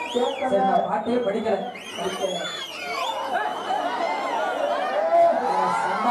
சரி நான் பாட்டையே படிக்கல அம்மா,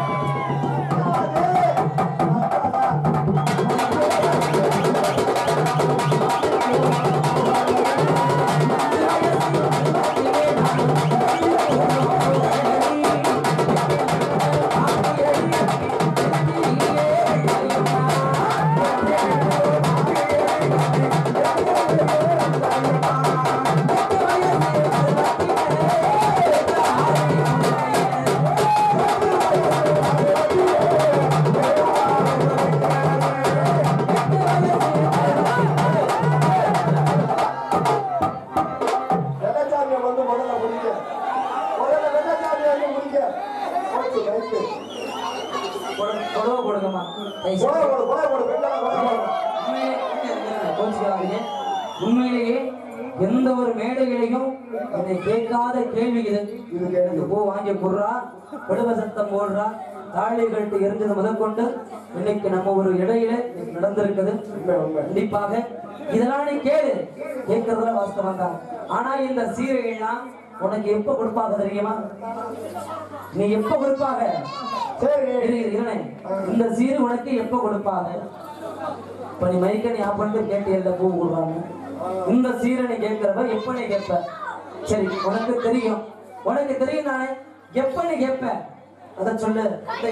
வெள்ளச்சாமியை வந்து முதல்ல முடிக்க முதல்ல வெள்ளச்சாமியை வந்து முடிக்க போச்சு ரைட்டு கொடு- கொடுவ கொடுங்கம்மா தயவு போட செய்து. போடு போட போடு வெள்ளை போட போடு உண்மையிலே- இருங்க, கோச்சிக்காதீங்க. உண்மையிலேயே எந்த ஒரு மேடையிலையும் என்னை கேட்காத கேள்வி இது இது கேள்வி. எனக்கு பூ வாங்கி போடுறா கொடுவ சத்தம் போடுறா தாழை கழுத்து எரிஞ்சது முதற்கொண்டு இன்னைக்கு நம்ம ஒரு இடையில இன்னைக்கு நடந்திருக்குது உண்மை உண்மை கண்டிப்பாக இதெல்லாம் நீ கேளு கேட்கறதுல வாஸ்தவம் தான் ஆனா இந்த சீரைகள்லாம் உனக்கு எப்ப கொடுப்பாங்க தெரியுமா நீ எப்ப கொடுப்பாங்க சரி இரு, இரு, இருண்ணே. இந்த சீரு உனக்கு எப்ப கொடுப்பாங்க இப்ப நீ மைக்க நீ ஆஃப் பண்ணிட்டு கேட்டியல்ல பூ கொடுறாங்க இந்த சீரை நீ கேட்கிறப்ப எப்ப நீ கேட்ப சரி உனக்கு தெரியும் உனக்கு தெரியும் நானே எப்ப நீ கேட்ப அத சொல்லு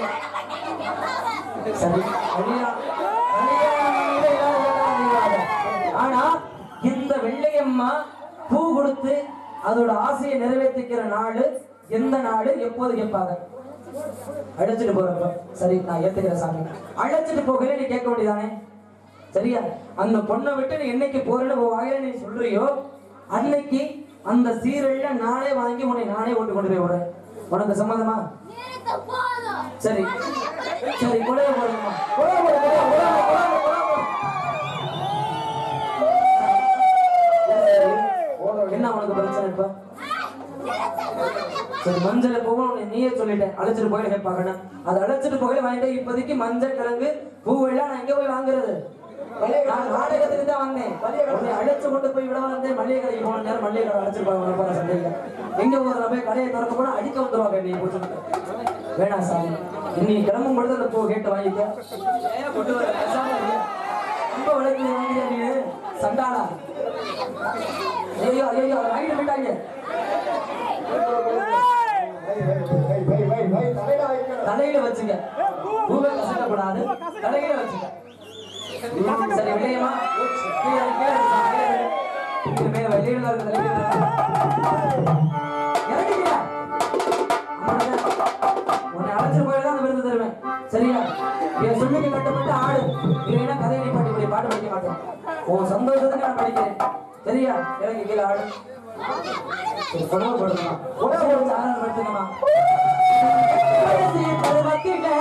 சரி கல்யாணம் கல்யாணம் இல்லை, கல்யாணம் இல்லை. ஆனா இந்த வெள்ளையம்மா பூ கொடுத்து அதோட ஆசையை நிறைவேற்றிக்கிற நாள் எந்த நாள் எப்போது கேட்பாங்க அழைச்சிட்டு போறப்ப சரி நான் ஏத்துக்கிறேன் சாமி அழைச்சிட்டு போகல நீ கேட்க வேண்டியதானே சரியா அந்த பொண்ணை விட்டு நீ என்னைக்கு போறேன்னு உன் வாயில நீ சொல்றியோ அன்னைக்கு அந்த சீரல்ல நானே வாங்கி உன்னை நானே ஓட்டு கொண்டு போய் விடுறேன் உனக்கு சம்மதமா சரி சரி கொலைய போடுங்கம்மா கொலைய போடு, கொலைய போடு, கொலைய போடு, கொலைய போடு, கொலைய போடு. என்ன உனக்கு பிரச்சனை இப்ப சரி மஞ்சள் போகும் நீயே சொல்லிட்டேன் அழைச்சிட்டு போயில கேட்பாங்கன்னு அது அழைச்சிட்டு போகல வாங்கிட்டு இப்போதைக்கு மஞ்சள் கிழங்கு பூவெல்லாம் நான் எங்க போய் வாங்குறது நான் நாடகத்துக்கு தான் வந்தேன் உன்னை அழைச்சு கொண்டு போய் விட வந்தேன் மளிகை கடைக்கு போன நேரம் மளிகை கடை அழைச்சிட்டு போய் போற சண்டையில எங்க ஊர்ல போய் கடையை திறக்க போனா அடிக்க வந்துருவாங்க நீ போய் சொல்லிட்டு வேணாம் சாமி நீ கிளம்பும் பொழுது அந்த பூ கேட்டு வாங்கிக்க ஏன் கொண்டு வர பேசாம இரு. ரொம்ப விலைக்கு வாங்கியா நீ சண்டாளா ஐயோ ஐயோ அதை வாங்கிட்டு போயிட்டாங்க வை வை வை வை வை தலையில வைக்கணும் தலையில வச்சுக்க பூவை கசக்கக்கூடாது தலையில வச்சுக்க சரி விளையமா கீழே கீழே இருக்கு, கீழே இருக்கு. இது மேல வெளியில தான் இருக்கு, தலையில இருக்கு. இறங்கிட்டியா? அவ்வளவுதான். உன்னை அழைச்சிட்டு போய் தான் அந்த விருது தருவேன் சரியா என் சொல்லுக்கு கட்டப்பட்டு ஆடு இல்லைன்னா கதையை நீ பாட்டு இப்படி பாட்டு படிக்க மாட்டேன் உன் சந்தோஷத்துக்கு நான் படிக்கிறேன் சரியா இறங்கி கீழே ஆடு சரி, புடவை போடுங்கம்மா புடவை போட்டு ஆறாவது படுத்துங்கம்மா வயசு பருவத்திலே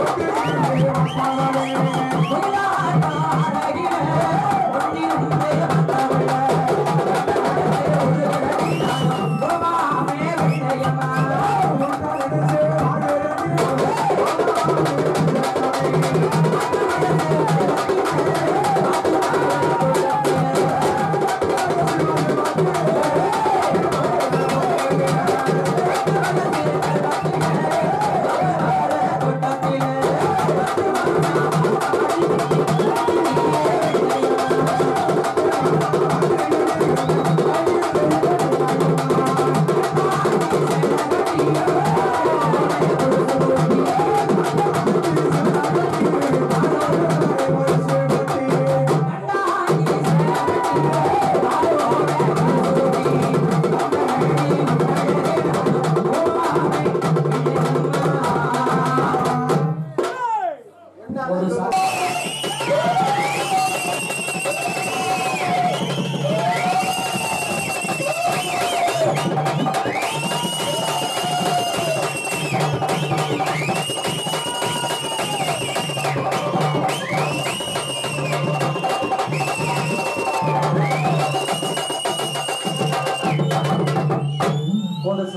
அழகிய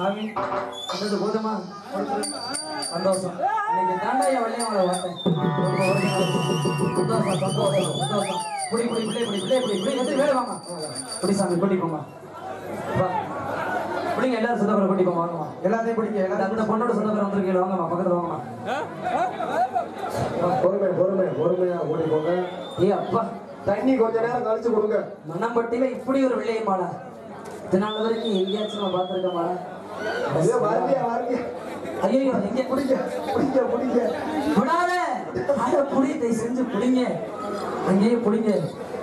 சாமி வந்தது போதுமா சந்தோஷம் இன்னைக்கு தாண்டா என் வெள்ளையமாலை பார்த்தேன் சந்தோஷம் சந்தோஷம் சந்தோஷம் புடி புடி புடி புடி புடி புடி புடி வந்து வேலை வாங்க புடி சாமி கூட்டி போங்க வா பிடிங்க எல்லாரும் சொந்தக்கார கூட்டி போங்க வாங்கம்மா எல்லாத்தையும் பிடிக்க இந்த எல்லாத்தையும் அந்த பொண்ணோட சொந்தக்கார வந்திருக்கீங்க வாங்கம்மா பக்கத்துல வாங்கம்மா பொறுமை பொறுமை பொறுமையா ஓடி போங்க ஏ அப்பா தண்ணி கொஞ்ச நேரம் கழிச்சு கொடுங்க மணம்பட்டியில இப்படி ஒரு வெள்ளைய மாலை இதனால வரைக்கும் எங்கேயாச்சும் நான் பார்த்துருக்க மாலை ஐயோ வரலையா வரலையா ஐயோ எங்க பிடிக்க பிடிக்க பிடிக்க விடாத அத புடி தயவு செஞ்சு புடிங்க அங்கேயே புடிங்க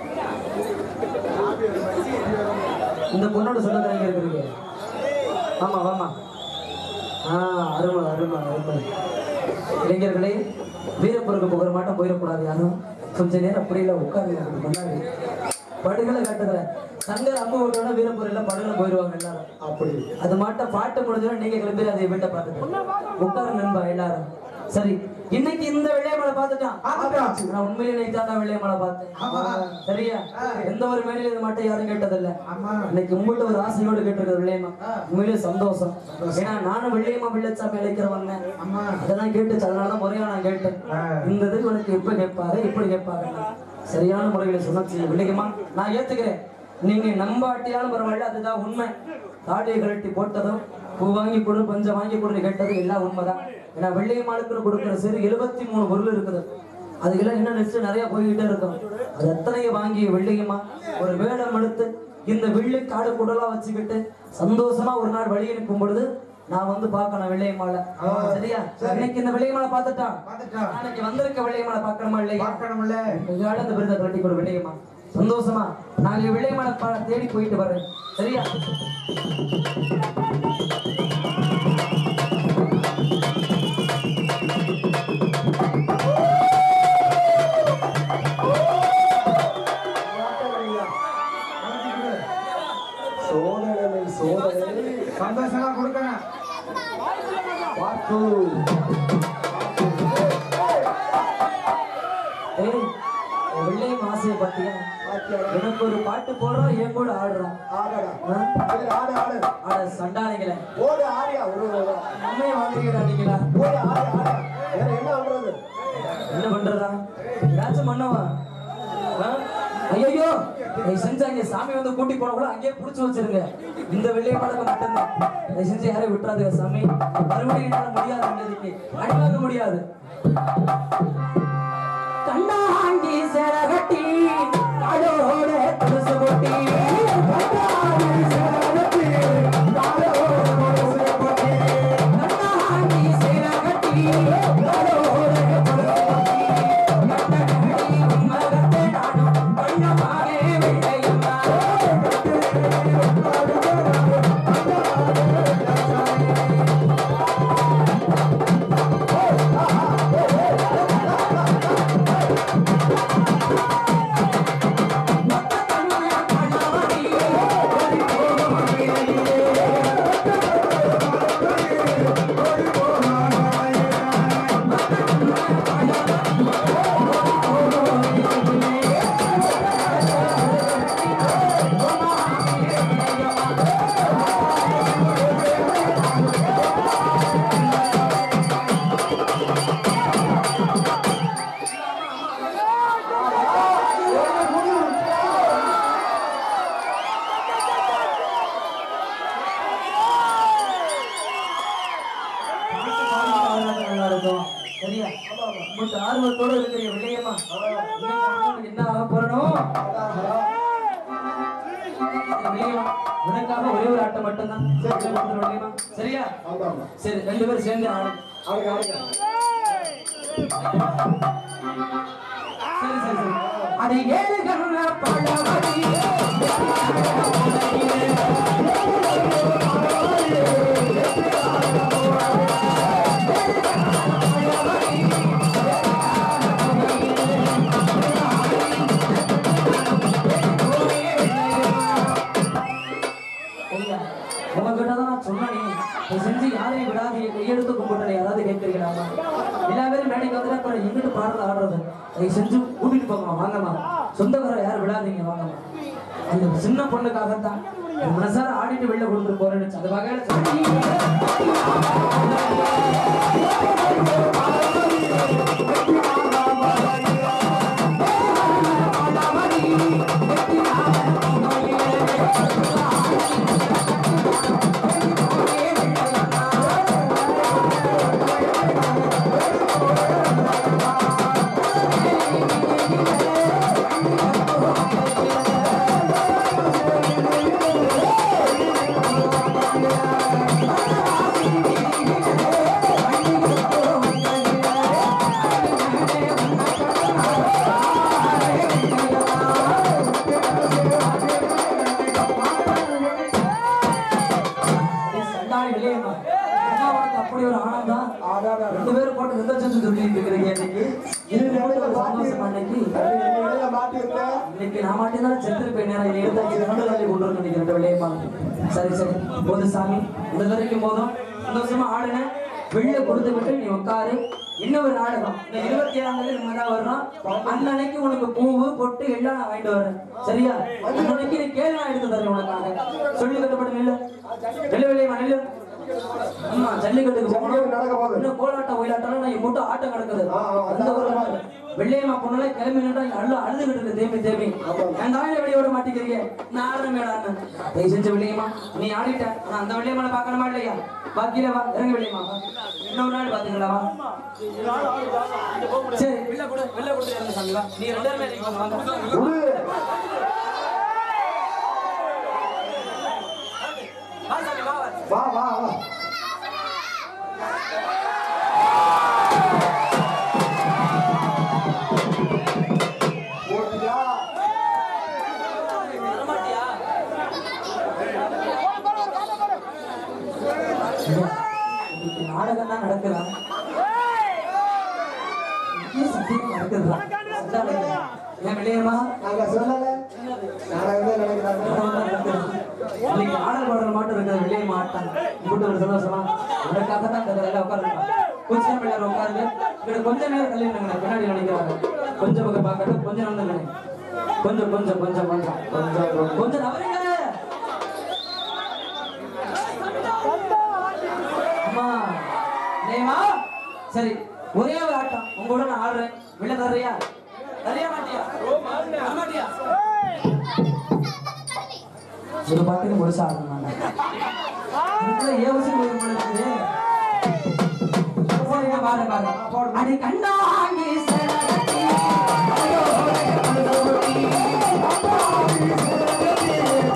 இந்த பொண்ணோட சொந்தக்காரங்க இருக்கிறீங்க ஆமா ஆமா ஆ அருமை அருமை அருமை இளைஞர்களே வீரப்பொருக்கு புகழ மாட்டோம் போயிடக்கூடாது யாரும் கொஞ்ச நேரம் அப்படியே உட்காருங்க அப்படி முன்னாடி படுகளை கட்டுற சங்கர் அம்பு விட்டோட வீரப்பொருள் படுகளை போயிடுவாங்க எல்லாரும் அப்படி அது மாட்ட பாட்டு முடிஞ்சோட நீங்க கிளம்பி அதை வீட்டை பார்த்துட்டு உட்கார நண்பா எல்லாரும் சரி இன்னைக்கு இந்த வெள்ளையமலை பார்த்துட்டான் பார்த்துட்டான். நான் உண்மையிலே இன்னைக்கு தான் வெள்ளையமலை பார்த்தேன் ஆமா. சரியா எந்த ஒரு மேடையில இது மட்டும் யாரும் கேட்டதில்ல ஆமா இன்னைக்கு உங்கள்கிட்ட ஒரு ஆசையோடு கேட்டிருக்கிறது வெள்ளையம்மா ஆ. உண்மையிலே சந்தோஷம் ஏன்னா நானும் வெள்ளையம்மா வெள்ளச்சாமி அழைக்கிற வந்தேன் ஆமா அதெல்லாம் கேட்டுச்சு அதனாலதான் முறையா நான் கேட்டேன் ஆ. இந்த இது உனக்கு எப்ப கேட்பாரு இப்படி கேட்பாரு சரியான முறையில சொன்னச்சு வில்லிகமா நான் ஏத்துக்கிறேன் நீங்க நம்பாட்டியாலும் பரவாயில்ல அதுதான் உண்மை தாடியை கழட்டி போட்டதும் பூ வாங்கி கொடு பஞ்சம் வாங்கி கொடுன்னு கேட்டது எல்லாம் உண்மைதான் ஏன்னா வெள்ளையம்மாளுக்கு கொடுக்குற சிறு எழுபத்தி மூணு பொருள் இருக்குது அதுக்கெல்லாம் இன்னும் நெக்ஸ்ட் நிறைய போய்கிட்டே இருக்கும் அது எத்தனையும் வாங்கி வெள்ளையம்மா ஒரு வேடம் எடுத்து இந்த வெள்ளி காடு குடலா வச்சுக்கிட்டு சந்தோஷமா ஒரு நாள் வழி அனுப்பும் பொழுது நான் வந்து பார்க்கணும் வெள்ளையம்மாளை சரியா இன்னைக்கு இந்த வெள்ளையம்மாளை பார்த்துட்டான் பார்த்துட்டான் நாளைக்கு வந்திருக்க வெள்ளையம்மாளை பார்க்கணுமா இல்லையா பார்க்கணும்ல உங்களால அந்த விருதை கட்டி கொடு வெள்ளையம்மா சந்தோஷமா நாளைக்கு வெள்ளையம்மாளை பா- தேடி போயிட்டு வரேன் சரியா சோதனை சோதனை சந்தோஷமா கொடுக்கணும் பார்த்து ஏய் என் வெள்ளையம் ஆசையை பார்த்தியா பாத்தியாடா? எனக்கு ஒரு பாட்டு போடுறான் என் கூட ஆடுறான் ஆடடா ஆ? சரி, ஆடு ஆடு ஆட சண்டாளிகளை ஓடு ஆடியா ஒரு ஒரு. நம்மைய வாங்குறீங்கடா ஓடு ஆடு ஆடு வேற என்ன பண்றது என்ன பண்றதா ஏதாச்சும் பண்ணவா ஐயோ நீ செஞ்சாங்க சாமி வந்து கூட்டி போன கூட அங்கேயே புடிச்சு வச்சிருங்க இந்த வெள்ளைய பழக்கம் மட்டும்தான் நீ செஞ்சு யாரையும் விட்டுறாதுங்க சாமி மறுபடியும் என்னால முடியாது இன்னைக்கு அடிவாங்க முடியாது கண்ணாங்கி சேரகட்டி காடோட துளசு கொட்டி கண்ணாங்கி சேரகட்டி காடோட துளசு கொட்டி கண்ணாங்கி சேரகட்டி காடோட துளசு கொட்டி கண்ணகடி உம்மகத்தே நானும் கண்ணமாகே வெள்ளையம்மா நல்லா இருக்கும் சரியா உங்கள்கிட்ட ஆர்வத்தோட இருக்கிற விளையமா என்ன ஆக போறணும் விளையமா உனக்காக ஒரே ஒரு ஆட்டம் மட்டும்தான் சரி விளையமா சரியா ஆமா ஆமா சரி ரெண்டு பேரும் சேர்ந்து ஆடும் ஆடுங்க ஆடுங்க சரி சரி சரி அதை ஏழு கண்ண பழமதி சரியா? உங்ககிட்ட தான் நான் சொன்னேனே. தயவு செஞ்சு யாரையும் விடாதீங்க கையெடுத்து கும்பிட்டு யாராவது கேட்கறீங்களாமா எல்லா பேரும் மேடைக்கு வந்துட்டு அப்புறம் எங்கிட்டு பாடுறது ஆடுறது தயவு செஞ்சு கூட்டிட்டு போங்கம்மா வாங்கம்மா சொந்தக்கார யாரும் விடாதீங்க வாங்கம்மா அந்த சின்ன பொண்ணுக்காகத்தான் மனசார ஆடிட்டு வெளில கொடுத்துட்டு போறேன்னு அந்த வகையில சொல்றேன். ஏய், சண்டாளி விளையம்மா. என்ன உனக்கு அப்படி ஒரு ஆனந்தம் ஆடாடா. ரெண்டு பேரும் போட்டு நின்ற செஞ்சு சொல்லிட்டு இருக்கிறீங்க இன்னைக்கு இது இது இடையில ஒரு மாட்டி சந்தோஷமா இன்னைக்கு இது இடையில மாட்டியிருந்தேன். இன்னைக்கு நான் மாட்டேன் செத்துருப்பேன் நேரம் இதை எடுத்து அஞ்சு ரெண்டு நாளைக்கு கொண்டு வந்து நினைக்கிறேன் விளையம்மா சரி சரி போது சாமி இந்த வரைக்கும் போதும் சந்தோஷமா ஆடுனேன் வெளில கொடுத்து விட்டு நீ உட்காரு இன்னொரு நாடகம் இந்த இருபத்தி ஏழாம் தேதி நம்ம தான் வர்றோம் அன்னன்னைக்கு உனக்கு பூவு பொட்டு எல்லாம் நான் வாங்கிட்டு வரேன் சரியா அன்னன்னைக்கு நீ கேள்வி நான் எடுத்து தரேன் உனக்காக சொல்லி கட்டப்பட்ட நெல்லு நெல்லு வெளியம்மா நெல்லு ஆமா ஜல்லிக்கட்டுக்கு போகணும் ஜல்லிக்கட்டு நடக்க போகுது. இன்னும் கோலாட்டம் ஒயிலாட்டம் நான் மட்டும் ஆட்டம் கிடக்குது ஆ, ஆ, அந்த ஒரு வெள்ளையம்மா பொண்ணுல கிளம்பி நின்றா அழு அழுதுகிட்டு இருக்கு தேம்பி தேம்பி என் தாயில வெளிய விட மாட்டேங்கிறீங்க நான் ஆடுறேன் மேடம் தயவு செஞ்சு வெள்ளையம்மா நீ ஆடிட்ட ஆனா அந்த வெள்ளையம்மா பார்க்கணுமா இல்லையா பாக்கியில வா இறங்க வெள்ளையம்மா வா. இன்னொரு நாள் பாத்தீங்களா வா சரி வெளில கூட வெளில கூட இறங்க சாமி வா நீ ரெண்டு பேருமே இறங்கி வாங்க விடு. வா சாமி வா வா வா வா வா போட்டியா? வரமாட்டியா இன்னைக்கு நாடகம் தான் நடக்குதா இங்கே சத்தியம் நடக்குதா சண்டாளே. ஏன் வெளியேமா நாங்க சொல்லல நாடகம் தான் நடக்கிறாங்க இன்னைக்கு ஆடல் பாடல் மட்டும் இருக்கிறது வெளியே மாட்டாங்க இப்படி ஒரு சந்தோஷமா உனக்காக தான் இந்த வேலை உட்காருங்க கொஞ்ச நேரம் எல்லாரும் உட்காருங்க இங்கிட்ட கொஞ்ச நேரம் தள்ளி நின்னுங்க பின்னாடி நினைக்கிறாங்க கொஞ்சம் பக்கம் பார்க்கட்டும் கொஞ்சம் நடந்து நினை. கொஞ்சம் கொஞ்சம் கொஞ்சம் கொஞ்சம் கொஞ்சம் கொஞ்சம் நவருங்க அம்மா நேமா சரி ஒரே ஒரு ஆட்டம் உங்களோட நான் ஆடுறேன் வெளில தர்றியா தரையா மாட்டியா வர மாட்டியா ஒரு பாட்டுக்கு முடிச்சு ஆடணும் நான் இதுக்குள்ள ஏவசி போய் முடியுது சரி நான் பாரு பாரு அடி கண்டாங்கி சரகத்தி அயோரை அனுபவத்தி கண்டாங்கி சரகத்தி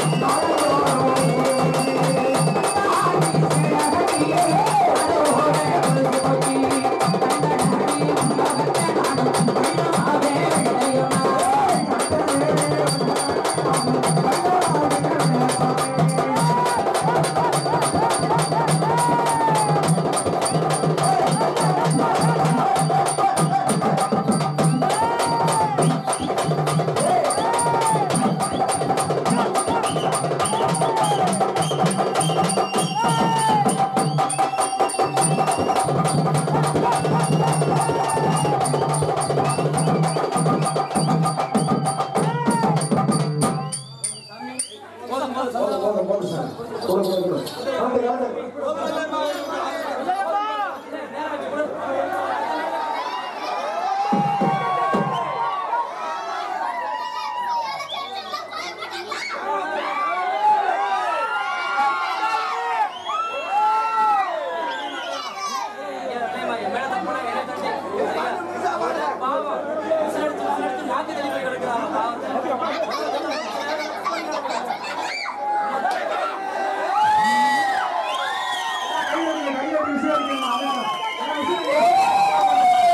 போதும் போதும் போதும், போதும், போதும் சார். போதும், போதும், போதும். காட்டு, காட்டு. கையெழுத்து, கையெழுத்து விஷயம் இருக்குமா? அதான். எல்லாம் விஷயம் இருக்கு.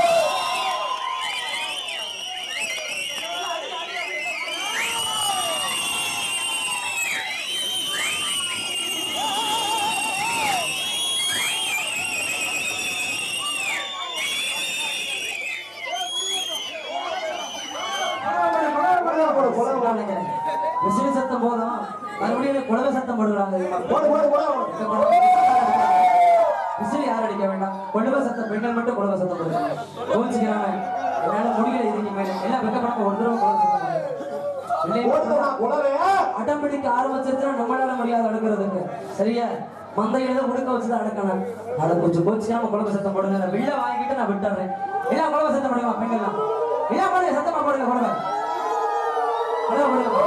கொலை போடு, கொலை போடு. விசிறி சத்தம் போதும் மறுபடியும் குழந்தை சத்தம் போடுறாங்க போடு, போடு, கொலை போடு. விசிறி யார் அடிக்க வேண்டாம் குழந்தை சத்தம் பெண்கள் மட்டும் குழந்தை சத்தம் போடுறாங்க கோச்சிக்கிறாங்க என்னால முடியல இதுக்கு மேல எல்லாம் வெக்கப்படாம ஒரு தடவை குழந்தை சத்தம் போடுங்க. ஓடுதா குலவையா அடம் பிடிக்க ஆரம்பிச்சிருச்சுன்னா நம்மளால முடியாது அடுக்கிறதுக்கு சரியா மந்தையில தான் உடுக்க வச்சுதான் அடக்கணும் அதை கொஞ்சம் கோச்சு நம்ம குழம்பு சத்தம் போடுங்க நான் வில்ல வாங்கிட்டு நான் விட்டுறேன் இல்ல குழம்பு சத்தம் போடுங்க பெண்கள்லாம் இல்ல போடுங்க சத்தமா போடுங்க குழம்பு குழம்பு போடுங்க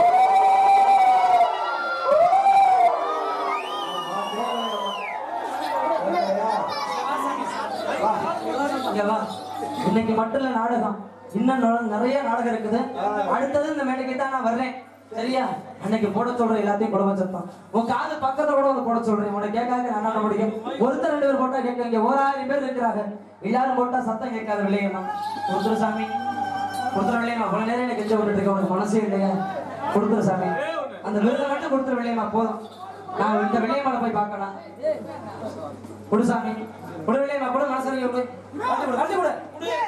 இங்க வா. இன்னைக்கு மட்டும் இல்ல நாடகம் இன்னும் நொ- நிறைய நாடகம் இருக்குது அடுத்தது இந்த மேடைக்கு தான் நான் வர்றேன் சரியா அன்னைக்கு போட சொல்றேன் எல்லாத்தையும் குடும்ப சத்தம் உன் காது பக்கத்துல கூட வந்து போட சொல்றேன் உனக்கு கேட்காத நான் என்ன முடியும் ஒருத்தர் ரெண்டு பேர் போட்டா கேட்க இங்க ஓராயிரம் பேர் இருக்கிறாங்க எல்லாரும் போட்டா சத்தம் கேட்காது வில்லையம்மா கொடுத்துரு சாமி கொடுத்துரு வில்லையம்மா கொஞ்ச நேரம் எனக்கு கெஞ்ச விட்டுட்டு இருக்க உனக்கு மனசே இல்லையா கொடுத்துரு சாமி அந்த விருதை மட்டும் கொடுத்துரு வில்லையம்மா போதும் நான் இந்த வில்லையம்மால போய் பார்க்கலாம் கொடு சாமி கொடு வில்லையம்மா கொடு மனசாரி கொடு கட்டி கொடு கட்டி கொடு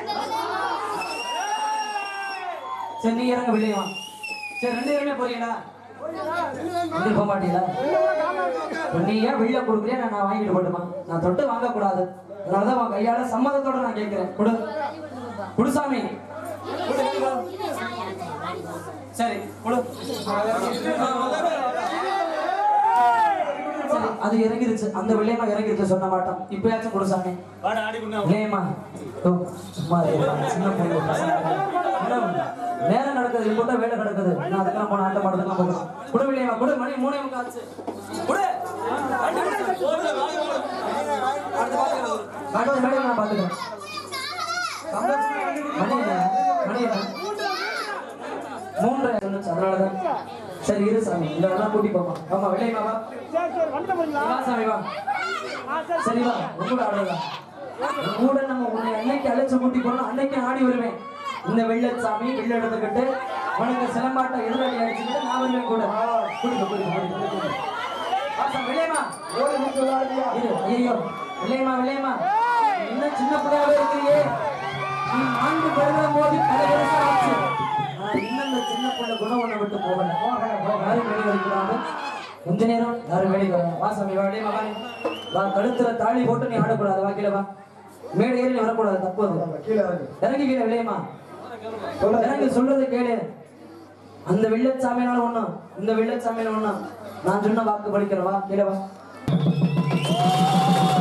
சரி நீ இறங்க வில்லையம்மா சரி ரெண்டு பேருமே போறீங்களா ரெண்டு போக மாட்டீங்களா இப்ப நீ ஏன் வெளில கொடுக்குறியா நான் நான் வாங்கிட்டு போட்டுமா நான் தொட்டு வாங்க கூடாது அதனாலதான் உன் கையால சம்மதத்தோட நான் கேட்கிறேன் கொடு கொடு சாமி கொடு, கொடு. சரி கொடு சரி அது இறங்கிருச்சு அந்த வில்லையமா இறங்கிருச்சு சொன்ன மாட்டோம் இப்பயாச்சும் கொடு சாமி வில்லையம்மா ஓ, சும்மா இருப்பா. சின்ன பொண்ணு பசங்க. என்ன பண்ணு? நேரம் நடக்குது இது போட்டா வேலை நடக்குது நான் அதுக்கெல்லாம் போன ஆட்டம் மாட்டதுக்கெல்லாம் போகணும் கொடு வில்லையம்மா கொடு மணி மூணே முக்கால் ஆச்சு கொடு அடுத்து பாத்துக்கிறேன். அடுத்த மேடையில நான் பாத்துக்கிறேன் மணி என்ன? மணி என்ன? மூன்றரை சொன்னுச்சு, அதனாலதான் சரி இரு சாமி இந்த எல்லாம் கூட்டி போமா ஆமா வெளியே வா வா சாமி வா சரி வா உன் கூட ஆடுறதா உன் கூட நம்ம உன்னை அன்னைக்கு அழைச்சு கூட்டி போனோம் அன்னைக்கு ஆடி வருவேன் இந்த வெள்ளச்சாமி வெள்ள எடுத்துக்கிட்டு உனக்கு சிலம்பாட்டம் எதிராளி அடிச்சுக்கிட்டு நான் வருவேன் கூட கூட்டிட்டு கூட்டிட்டு கூட்டிட்டு வா சாமி வெளியே வா ஓடி நின்று விளையாடியா இரு, ஐயையோ, விளையம்மா, விளையம்மா. இன்னும் சின்ன பிள்ளையாவே இருக்கிறியே. நீ ஆண்டு பெருகிற போது பல வருஷம் ஆச்சு. ஆனா இன்னும் இந்த சின்ன பிள்ளை குணம் உன்னை விட்டு போகல. போகல, போகல. யாரும் வெளியே வரக்கூடாது. கொஞ்ச நேரம் யாரும் வெளியே வர வா சாமி வா வெளியே வா வா கழுத்துல தாலி போட்டு நீ ஆடக்கூடாது வா கீழே வா மேடை ஏறி நீ வரக்கூடாது தப்பு அது கீழே இறங்கு இறங்கி கீழே விளையம்மா சொல்ல இறங்கி சொல்றது கேளு அந்த வெள்ளச்சாமியால ஒண்ணும் இந்த வெள்ளச்சாமியால ஒண்ணும் நான் சொன்ன வாக்கு படிக்கிறேன் வா கீழே வா